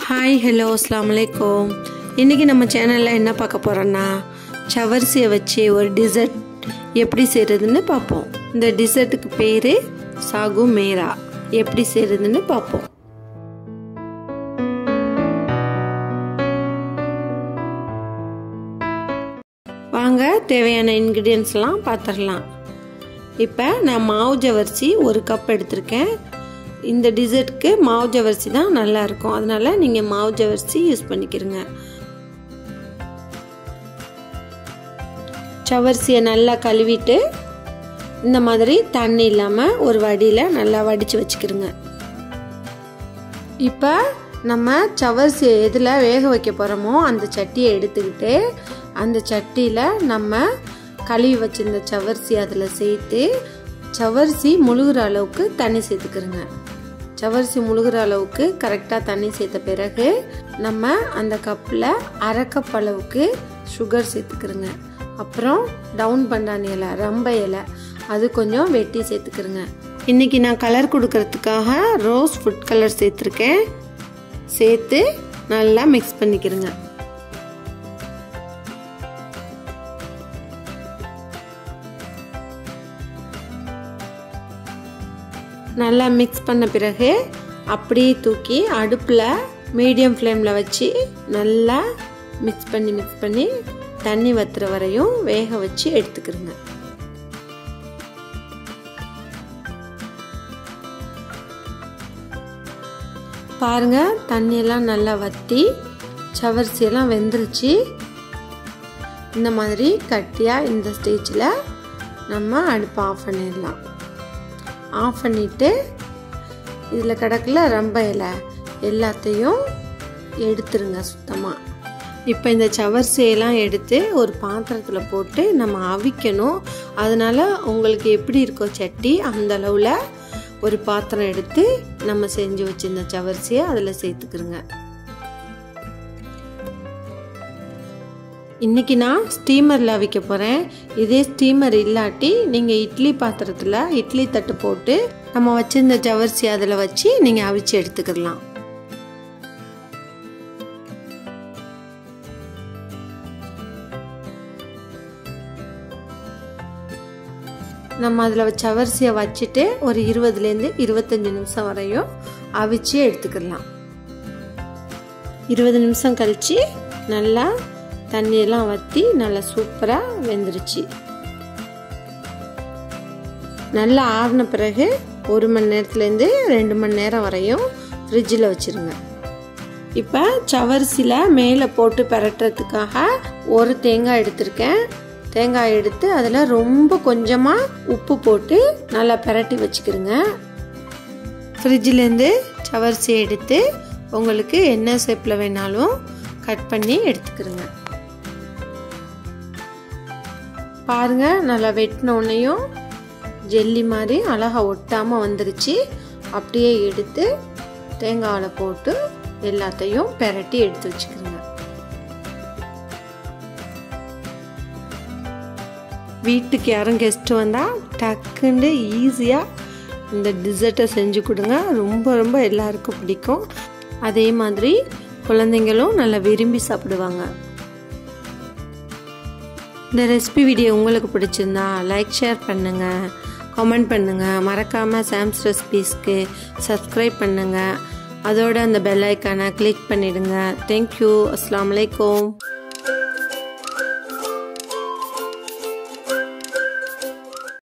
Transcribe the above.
hi hello அஸ்லாம் வலைக்கம் இன்றைக்கி நம்ம சேனலில் என்ன பார்க்க போகிறோன்னா சவர்சியை வச்சு ஒரு டிசர்ட் எப்படி செய்கிறதுன்னு பார்ப்போம் இந்த டிசர்ட்டுக்கு பேர் சாகு மேரா எப்படி செய்கிறதுன்னு பார்ப்போம் வாங்க தேவையான இன்க்ரீடியன்ஸ்லாம் பார்த்துடலாம் இப்போ நான் மாவு ஜவரிசி ஒரு கப் எடுத்திருக்கேன் இந்த டிசர்ட்க்கு மாவு ஜவரிசி தான் நல்லா இருக்கும் அதனால நீங்கள் மாவு ஜவரிசி யூஸ் பண்ணிக்கிறங்க சவரிசியை நல்லா கழுவிட்டு இந்த மாதிரி தண்ணி இல்லாமல் ஒரு வடியில் நல்லா வடித்து வச்சுக்கிறோங்க இப்போ நம்ம சவரிசியை எதில் வேக வைக்க போகிறோமோ அந்த சட்டியை எடுத்துக்கிட்டு அந்த சட்டியில் நம்ம கழுவி வச்சிருந்த சவரிசி அதில் சேர்த்து சவரிசி முழுகிற அளவுக்கு தண்ணி சேர்த்துக்கிறோங்க சவரிசி முழுகிற அளவுக்கு கரெக்டாக தண்ணி சேர்த்த பிறகு நம்ம அந்த கப்பில் அரை கப் அளவுக்கு சுகர் சேர்த்துக்கிறோங்க அப்புறம் டவுன் பண்டான் இலை ரம்ப இலை அது கொஞ்சம் வெட்டி சேர்த்துக்கிறோங்க இன்றைக்கி நான் கலர் கொடுக்கறதுக்காக ரோஸ் ஃபுட் கலர் சேர்த்துருக்கேன் சேர்த்து நல்லா மிக்ஸ் பண்ணிக்கிறேங்க நல்லா மிக்ஸ் பண்ண பிறகு அப்படியே தூக்கி அடுப்பில் மீடியம் ஃப்ளேமில் வச்சு நல்லா மிக்ஸ் பண்ணி மிக்ஸ் பண்ணி தண்ணி வத்துற வரையும் வேக வச்சு எடுத்துக்கிறோங்க பாருங்க தண்ணியெல்லாம் நல்லா வற்றி சவரிசியெல்லாம் வெந்துருச்சு இந்த மாதிரி கட்டியாக இந்த ஸ்டேஜில் நம்ம அடுப்பை ஆஃப் பண்ணிடலாம் ஆஃப் பண்ணிவிட்டு இதில் கிடக்கல ரொம்ப இலை எல்லாத்தையும் எடுத்துருங்க சுத்தமாக இப்போ இந்த சவர்சியெல்லாம் எடுத்து ஒரு பாத்திரத்தில் போட்டு நம்ம அவிக்கணும் அதனால் உங்களுக்கு எப்படி இருக்கோ சட்டி அந்த அளவில் ஒரு பாத்திரம் எடுத்து நம்ம செஞ்சு வச்சிருந்த சவரிசியை அதில் சேர்த்துக்கிறோங்க இன்றைக்கி நான் ஸ்டீமரில் அவிக்க போகிறேன் இதே ஸ்டீமர் இல்லாட்டி நீங்கள் இட்லி பாத்திரத்தில் இட்லி தட்டு போட்டு நம்ம வச்சிருந்த ஜவரிசி அதில் வச்சு நீங்கள் அவிச்சு எடுத்துக்கிடலாம் நம்ம அதில் சவரிசியை வச்சுட்டு ஒரு இருபதுலேருந்து இருபத்தஞ்சி நிமிஷம் வரையும் அவிச்சு எடுத்துக்கிடலாம் இருபது நிமிஷம் கழித்து நல்லா தண்ணியெல்லாம் வற்றி நல்லா சூப்பராக வெந்துருச்சு நல்லா ஆறின பிறகு ஒரு மணி நேரத்துலேருந்து ரெண்டு மணி நேரம் வரையும் ஃப்ரிட்ஜில் வச்சுருங்க இப்போ சவரிசியில் மேலே போட்டு பரட்டுறதுக்காக ஒரு தேங்காய் எடுத்திருக்கேன் தேங்காய் எடுத்து அதில் ரொம்ப கொஞ்சமாக உப்பு போட்டு நல்லா பரட்டி வச்சுக்கிறோங்க ஃப்ரிட்ஜிலேருந்து சவரிசி எடுத்து உங்களுக்கு என்ன ஷேப்பில் வேணாலும் கட் பண்ணி எடுத்துக்கிறோங்க பாருங்க நல்லா வெட்டினோடனையும் ஜெல்லி மாதிரி அழகாக ஒட்டாமல் வந்துருச்சு அப்படியே எடுத்து தேங்காயில் போட்டு எல்லாத்தையும் பெரட்டி எடுத்து வச்சுக்கிறோங்க வீட்டுக்கு யாரும் கெஸ்ட்டு வந்தால் டக்குன்னு ஈஸியாக இந்த டிசர்ட்டை செஞ்சு கொடுங்க ரொம்ப ரொம்ப எல்லாருக்கும் பிடிக்கும் அதே மாதிரி குழந்தைங்களும் நல்லா விரும்பி சாப்பிடுவாங்க இந்த ரெசிபி வீடியோ உங்களுக்கு பிடிச்சிருந்தா லைக் ஷேர் பண்ணுங்கள் கமெண்ட் பண்ணுங்கள் மறக்காமல் சாம்ஸ் ரெசிபீஸ்க்கு சப்ஸ்கிரைப் பண்ணுங்கள் அதோட அந்த பெல் ஐக்கானை கிளிக் பண்ணிவிடுங்க தேங்க்யூ அஸ்லாம் வலைக்கம்